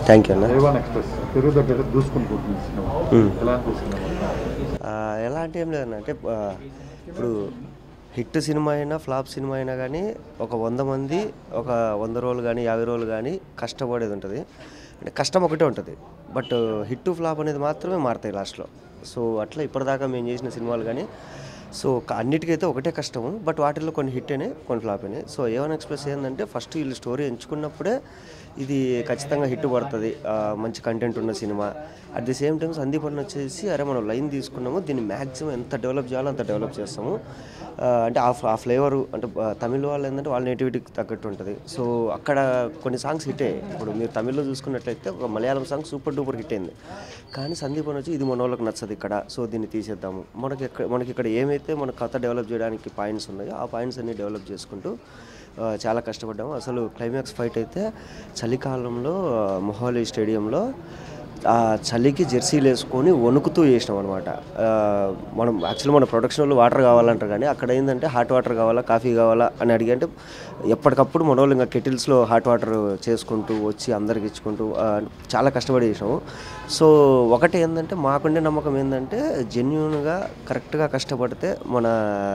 Thank you అన్న A one Express Telugu దగ్గర దూసుకుని పోతుంది సినిమా ఎలా అనిపిస్తుంది ఆ, ఎలా అంటే ఏం లేదన్న అంటే ఆ, ఇప్పుడు హిట్ సినిమా అయినా ఫ్లాప్ సినిమా అయినా కానీ ఒక వంద మంది ఒక వంద రోజులు కానీ యాభై రోజులు కానీ కష్టపడేది ఉంటుంది అంటే కష్టం ఒకటే ఉంటుంది బట్ హిట్ ఫ్లాప్ అనేది మాత్రమే మారుతాయి లాస్ట్లో సో అట్లా ఇప్పటిదాకా మేము చేసిన సినిమాలు కానీ సో క- అన్నిటికైతే ఒకటే కష్టము బట్ వాటిల్లో కొన్ని హిట్ అయినాయి కొన్ని ఫ్లాప్ అయినాయి సో ఏవన్ ఎక్స్ప్రెస్ ఏంటంటే ఫస్ట్ వీళ్ళు స్టోరీ ఎంచుకున్నప్పుడే ఇది ఖచ్చితంగా హిట్ పడుతుంది ఆ, మంచి కంటెంట్ ఉన్న cinema at the same time Sandeep అన్న వచ్చేసి అరే మనం లైన్ తీసుకున్నాము దీన్ని మ్యాక్సిమం ఎంత డెవలప్ చేయాలో అంత డెవలప్ చేస్తాము ఆ, అంటే ఆ ఫ్ల- ఆ ఫ్లేవర్ అంటే ఆ, తమిళ వాళ్ళు ఏంటంటే వాళ్ళ నేటివిటీకి తగ్గట్టు ఉంటుంది సో అక్కడ కొన్ని సాంగ్స్ హిట్ అయ్యాయి ఇప్పుడు మీరు తమిళ్లో చూసుకున్నట్లయితే ఒక Malayalam song super duper hit అయింది కానీ సందీప్ అని వచ్చి ఇది మన వాళ్ళకి నచ్చదు ఇక్కడ సో దీన్ని తీసేద్దాము మనకి ఇక్కడ మనకి ఇక్కడ ఏమైతే మన కథ డెవలప్ చేయడానికి పాయింట్స్ ఉన్నాయో ఆ పాయింట్స్ అన్ని డెవలప్ చేసుకుంటూ ఆ, చాలా కష్టపడ్డాము అసలు క్లైమాక్స్ ఫైట్ అయితే చలికాలంలో ఆ, మొహాలీ స్టేడియంలో ఆ చలికి జెర్సీలు వేసుకొని వణుకుతూ చేసినాం అనమాట మనం యాక్చువల్లీ మన ప్రొడక్షన్ వాళ్ళు వాటర్ కావాలంటారు కానీ అక్కడ ఏంటంటే హాట్ వాటర్ కావాలా కాఫీ కావాలా అని అడిగి అంటే ఎప్పటికప్పుడు మన వాళ్ళు ఇంకా కెటిల్స్లో హాట్ వాటర్ చేసుకుంటూ వచ్చి అందరికి ఇచ్చుకుంటూ ఆ, చాలా కష్టపడి చేసినాము సో ఒకటి ఏంటంటే మాకుండే నమ్మకం ఏంటంటే జెన్యున్గా కరెక్ట్గా కష్టపడితే మన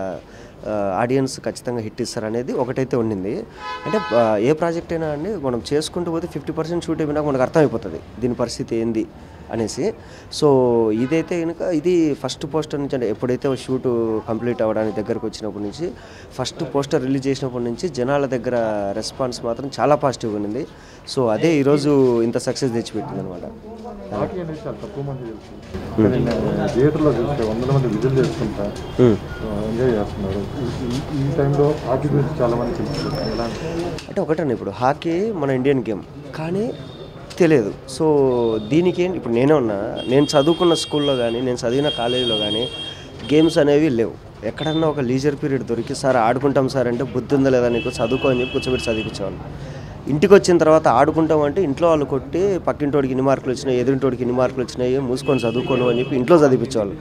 ఆడియన్స్ ఖచ్చితంగా హిట్ ఇస్తారు అనేది ఒకటైతే ఉండింది అంటే ఆ, ఏ ప్రాజెక్ట్ అయినా అండి మనం చేసుకుంటూ పోతే ఫిఫ్టీ పర్సెంట్ షూట్ అయిపోయినాక మనకు అర్థమైపోతుంది దీని పరిస్థితి ఏంది అనేసి సో ఇదైతే కనుక ఇది ఫస్ట్ పోస్టర్ నుంచి అంటే ఎప్పుడైతే షూట్ కంప్లీట్ అవ్వడానికి దగ్గరకు వచ్చినప్పటి నుంచి ఫస్ట్ పోస్టర్ రిలీజ్ చేసినప్పటి నుంచి జనాల దగ్గర రెస్పాన్స్ మాత్రం చాలా పాజిటివ్గా ఉంది సో అదే ఈరోజు ఇంత సక్సెస్ తెచ్చిపెట్టింది అనమాట హాకీ అనేది చాలా తక్కువ మంది తెలుసు కానీ నేను థియేటర్లో చూస్తే వందల మంది విజిల్ చేసుకుంటా ఎంజాయ్ చేస్తున్నారు ఈ- ఈ- ఈ టైంలో హాకీ గురించి చాలా మంది తెలుసు ఎలా అంటే ఒకటండి ఇప్పుడు హాకీ మన ఇండియన్ గేమ్ కానీ తెలియదు సో దీనికి ఏంటి ఇప్పుడు నేనే ఉన్నా నేను చదువుకున్న స్కూల్లో కానీ నేను చదివిన కాలేజీలో కానీ గేమ్స్ అనేవి లేవు ఎక్కడన్నా ఒక లీజర్ పీరియడ్ దొరికి సార్ ఆడుకుంటాం సార్ అంటే బుద్ధి ఉందా లేదా నీకు చదువుకో అని చెప్పి కూర్చోబెట్టి చదివించేవాళ్ళు ఇంటికి వచ్చిన తర్వాత ఆడుకుంటాం అంటే ఇంట్లో వాళ్ళు కొట్టి పక్కింటోడికి ఇన్ని మార్కులు వచ్చినాయి ఎదురింటోడికి ఇన్ని మార్కులు వచ్చినాయి మూసుకొని చదువుకోను అని చెప్పి ఇంట్లో చదివించేవాళ్ళు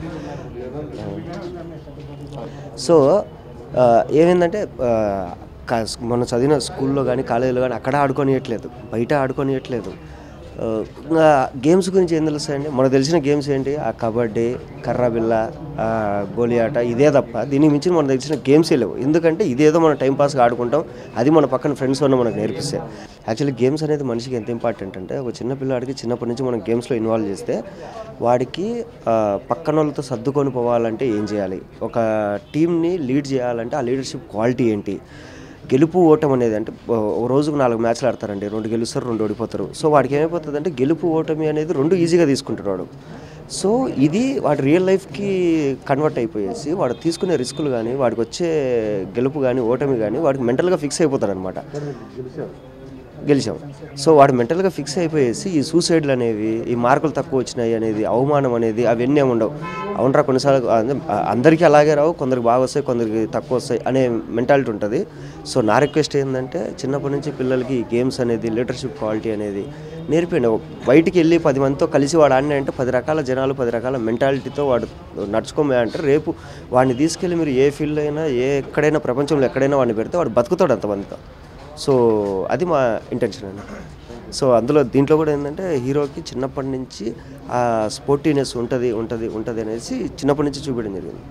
సో ఆ, ఏమైందంటే ఆ, కా- మనం చదివిన స్కూల్లో కానీ కాలేజీలో కానీ అక్కడ ఆడుకోనియట్లేదు బయట ఆడుకోనియట్లేదు ఆ, ఇంకా గేమ్స్ గురించి ఏం తెలుస్తాయండి మనకు తెలిసిన గేమ్స్ ఏంటి ఆ కబడ్డీ కర్రా బిల్ల ఆ, గోలీ ఆట ఇదే తప్ప దీనికి మించి మనకు తెలిసిన గేమ్సే లేవు ఎందుకంటే ఇదేదో మనం టైంపాస్గా ఆడుకుంటాం అది మన పక్కన ఫ్రెండ్స్ ఉన్న మనకు నేర్పిస్తాయి యాక్చువల్లీ గేమ్స్ అనేది మనిషికి ఎంత ఇంపార్టెంట్ అంటే ఒక చిన్న పిల్లాడికి చిన్నప్పటి నుంచి మనం గేమ్స్లో ఇన్వాల్వ్ చేస్తే వాడికి ఆ, పక్కన వాళ్ళతో సర్దుకొని పోవాలంటే ఏం చేయాలి ఒక టీంని లీడ్ చేయాలంటే ఆ లీడర్షిప్ క్వాలిటీ ఏంటి గెలుపు ఓటం అనేది అంటే ఓ- ఓ రోజుకు నాలుగు మ్యాచ్లు ఆడతారండి రెండు గెలుస్తారు రెండు ఓడిపోతారు సో వాడికి ఏమైపోతుంది అంటే గెలుపు ఓటమి అనేది రెండు ఈజీగా తీసుకుంటాడు వాడు సో ఇది వాడి రియల్ లైఫ్కి కన్వర్ట్ అయిపోయేసి వాడు తీసుకునే రిస్కులు కానీ వాడికి వచ్చే గెలుపు కానీ ఓటమి కానీ వాడికి మెంటల్గా ఫిక్స్ అయిపోతాడు అనమాట గెలిచారు గెలిచాం సో వాడు మెంటల్గా ఫిక్స్ అయిపోయేసి ఈ సూసైడ్లు అనేవి ఈ మార్కులు తక్కువ వచ్చినాయి అనేది అవమానం అనేది అవన్నీ ఏమి ఉండవు అవునరా కొన్నిసార్లు అంటే అందరికీ అలాగే రావు కొందరికి బాగా వస్తాయి కొందరికి తక్కువ వస్తాయి అనే మెంటాలిటీ ఉంటుంది సో నా రిక్వెస్ట్ ఏంటంటే చిన్నప్పటి నుంచి పిల్లలకి ఈ గేమ్స్ అనేది లీడర్షిప్ క్వాలిటీ అనేది నేర్పిండి బయటికి వెళ్ళి పది మందితో కలిసి వాడు ఆడిన అంటే పది రకాల జనాలు పది రకాల మెంటాలిటీతో వాడు నడుచుకోమే అంటే రేపు వాడిని తీసుకెళ్ళి మీరు ఏ ఫీల్డ్ అయినా ఏ ఎక్కడైనా ప్రపంచంలో ఎక్కడైనా వాడిని పెడితే వాడు బతుకుతాడు అంతమందితో సో అది మా ఇంటెన్షన్ అండి సో అందులో దీంట్లో కూడా ఏంటంటే హీరోకి చిన్నప్పటి నుంచి ఆ స్పోర్టీనెస్ ఉంటుంది ఉంటుంది ఉంటుంది అనేసి చిన్నప్పటి నుంచి చూపించడం జరిగింది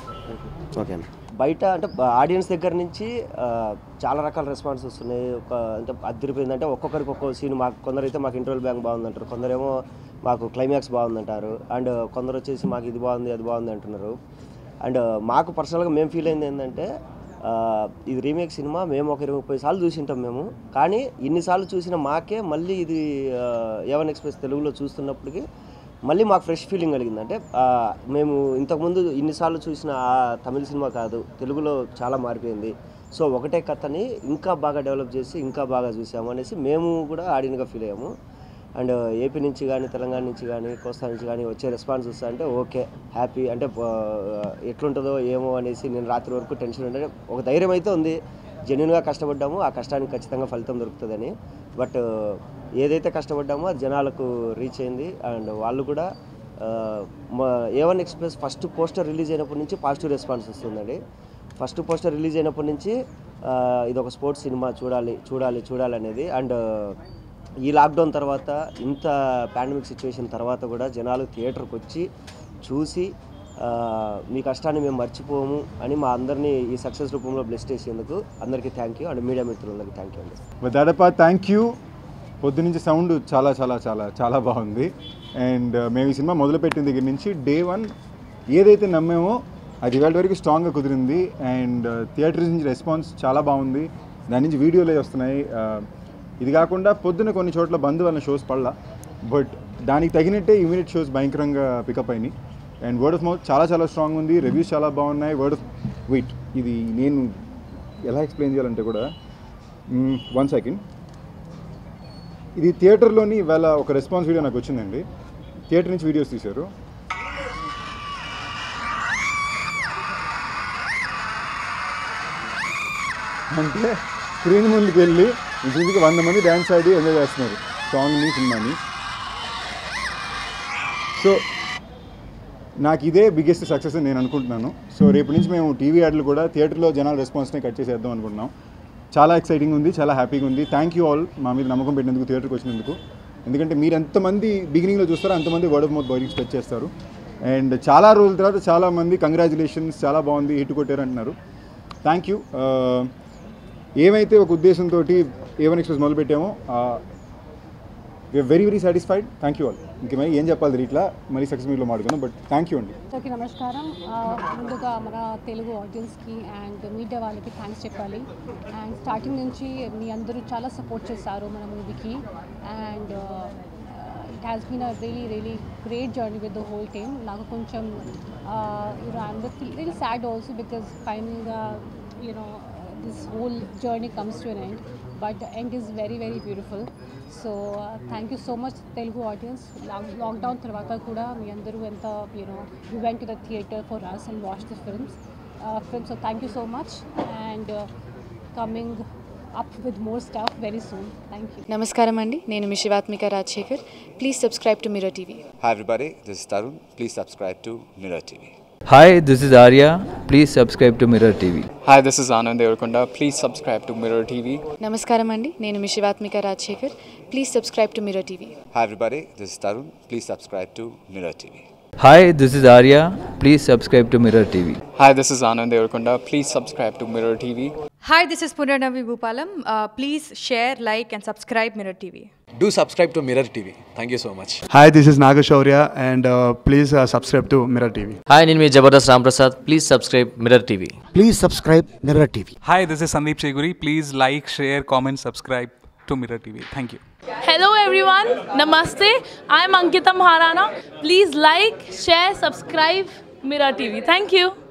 ఓకే అన్న బయట అంటే ఆడియన్స్ దగ్గర నుంచి ఆ, చాలా రకాల రెస్పాన్స్ వస్తున్నాయి ఒక అంటే అదిరిపోయిందంటే ఒక్కొక్కరికి ఒక్కో సీన్ మాకు కొందరైతే మాకు ఇంటర్వల్ బ్యాంక్ బాగుందంటారు కొందరేమో మాకు క్లైమాక్స్ బాగుందంటారు అండ్ కొందరు వచ్చేసి మాకు ఇది బాగుంది అది బాగుంది అంటున్నారు అండ్ మాకు పర్సనల్గా మేము ఫీల్ అయింది ఏంటంటే ఆ, ఇది రీమేక్ సినిమా మేము ఒక ఇరవై ముప్పై సార్లు చూసింటాం మేము కానీ ఇన్నిసార్లు చూసిన మాకే మళ్ళీ ఇది ఏవన్ ఎక్స్ప్రెస్ తెలుగులో చూస్తున్నప్పటికీ మళ్ళీ మాకు ఫ్రెష్ ఫీలింగ్ కలిగింది అంటే ఆ, మేము ఇంతకుముందు ఇన్నిసార్లు చూసిన ఆ తమిళ సినిమా కాదు తెలుగులో చాలా మారిపోయింది సో ఒకటే కథని ఇంకా బాగా డెవలప్ చేసి ఇంకా బాగా చూసాము అనేసి మేము కూడా ఆడినగా ఫీల్ అయ్యాము అండ్ ఏపీ నుంచి కానీ తెలంగాణ నుంచి కానీ కోస్తా నుంచి కానీ వచ్చే రెస్పాన్స్ వస్తా అంటే ఓకే హ్యాపీ అంటే ఆ, ఎట్లుంటుందో ఏమో అనేసి నేను రాత్రి వరకు టెన్షన్ ఉంటే ఒక ధైర్యం అయితే ఉంది జెన్యున్గా కష్టపడ్డాము ఆ కష్టానికి ఖచ్చితంగా ఫలితం దొరుకుతుందని బట్ ఏదైతే కష్టపడ్డామో అది జనాలకు రీచ్ అయింది అండ్ వాళ్ళు కూడా ఆ, మా A one Express first poster release అయినప్పటి నుంచి పాజిటివ్ రెస్పాన్స్ వస్తుందండి ఫస్ట్ పోస్టర్ రిలీజ్ అయినప్పటి నుంచి ఆ, ఇది ఒక స్పోర్ట్స్ సినిమా చూడాలి చూడాలి చూడాలి అనేది అండ్ ఈ లాక్డౌన్ తర్వాత ఇంత పాండమిక్ సిచ్యువేషన్ తర్వాత కూడా జనాలు థియేటర్కి వచ్చి చూసి ఆ, మీ కష్టాన్ని మేము మర్చిపోము అని మా అందరినీ ఈ సక్సెస్ రూపంలో బ్లెస్ చేసేందుకు అందరికీ థ్యాంక్ యూ అండ్ మీడియా మిత్రులందరికీ థ్యాంక్ యూ అండి బట్ దడప థ్యాంక్ యూ పొద్దు నుంచి సౌండ్ చాలా చాలా చాలా చాలా బాగుంది అండ్ మేము ఈ సినిమా మొదలుపెట్టిన దగ్గర నుంచి డే వన్ ఏదైతే నమ్మామో అది ఇవాళ వరకు స్ట్రాంగ్గా కుదిరింది అండ్ థియేటర్ నుంచి రెస్పాన్స్ చాలా బాగుంది దాని నుంచి వీడియోలే వస్తున్నాయి Uh, ఇది కాకుండా పొద్దున కొన్ని చోట్ల బంద్ వల్ల షోస్ పడలా బట్ దానికి తగినట్టే ఇమీడియట్ షోస్ భయంకరంగా పికప్ అయినాయి అండ్ వర్డ్ ఆఫ్ మౌత్ చాలా చాలా స్ట్రాంగ్ ఉంది రివ్యూస్ చాలా బాగున్నాయి వర్డ్ ఆఫ్ వెయిట్ ఇది నేను ఎలా ఎక్స్ప్లెయిన్ చేయాలంటే కూడా వన్ సెకండ్ ఇది థియేటర్లోని ఇవాళ ఒక రెస్పాన్స్ వీడియో నాకు వచ్చిందండి థియేటర్ నుంచి వీడియోస్ తీశారు అంటే స్క్రీన్ ముందుకు వెళ్ళి ఇంటికి వంద మంది డ్యాన్స్ ఆడి ఎంజాయ్ చేస్తున్నారు సాంగ్ని సినిమాని సో నాకు ఇదే బిగ్గెస్ట్ సక్సెస్ అని నేను అనుకుంటున్నాను సో రేపు నుంచి మేము టీవీ యాడ్లు కూడా థియేటర్లో జనాల రెస్పాన్స్ని కట్ చేసేద్దాం అనుకుంటున్నాం చాలా ఎక్సైటింగ్ ఉంది చాలా హ్యాపీగా ఉంది థ్యాంక్ యూ ఆల్ మా మీద నమ్మకం పెట్టినందుకు థియేటర్కి వచ్చినందుకు ఎందుకంటే మీరు ఎంతమంది బిగినింగ్లో చూస్తారో అంతమంది వర్డ్ ఆఫ్ మౌత్ బాడీకి స్పెచ్ చేస్తారు అండ్ చాలా రోజుల తర్వాత చాలామంది కంగ్రాచులేషన్స్ చాలా బాగుంది హిట్ కొట్టారు అంటున్నారు థ్యాంక్ యూ ఏమైతే ఒక ఉద్దేశంతో ఏవన్ ఎక్స్ప్రెస్ మొదలుపెట్టామో we are very very satisfied thank you all ఇంకేమై ఏం చెప్పాలి ఇట్లా మళ్ళీ సక్సెస్ మీట్లో మాట్లాడుకుందాం బట్ థ్యాంక్ యూ అండి అందరికీ నమస్కారం ఆ, ముందుగా మన తెలుగు ఆడియన్స్కి అండ్ మీడియా వాళ్ళకి థ్యాంక్స్ చెప్పాలి అండ్ స్టార్టింగ్ నుంచి మీ అందరూ చాలా సపోర్ట్ చేశారు మన మూవీకి and it has been a really really great journey with the whole team నాకు కొంచెం you know I'm really sad also because ఫైనల్గా you know this whole journey comes to an end but end is very very beautiful so thank you so much Telugu audience lockdown తర్వాత కూడా మీ అందరూ ఎంత you know you went to the theatre for us and watch the films film so thank you so much and coming up with more stuff very soon thank you నమస్కారం అండి నేను మీ Shivathmika Rajasekhar please subscribe to Mirror TV Hi everybody, this is Tarun. Please subscribe to Mirror TV. Hi, this is Arya. Please subscribe to Mirror TV. Hi, this is Anand Devarkonda. Please subscribe to Mirror TV. నమస్కారం అండి నేను మీ Shivathmika Rajasekhar please subscribe to Mirror TV Hi everybody, this is Tarun. Please subscribe to Mirror TV. Hi, this is Arya. Please subscribe to Mirror TV. Hi, this is Anand Devarkonda. Please subscribe to Mirror TV. Hi, this is Punarnavi Bhupalam. Uh, please share, like, and subscribe Mirror TV. Do subscribe to Mirror TV. Thank you so much. Hi, this is Nagashaurya, and uh, please uh, subscribe to Mirror TV. Hi నేను మీ Jabardasth Ramprasad please subscribe Mirror TV Please subscribe Mirror TV. Hi, this is Sandeep Cheguri. Please like, share, comment, subscribe to Mirror TV. Thank you. Hello everyone, Namaste. I'm Ankita Maharana. Please like, share, subscribe Mirror TV. Thank you.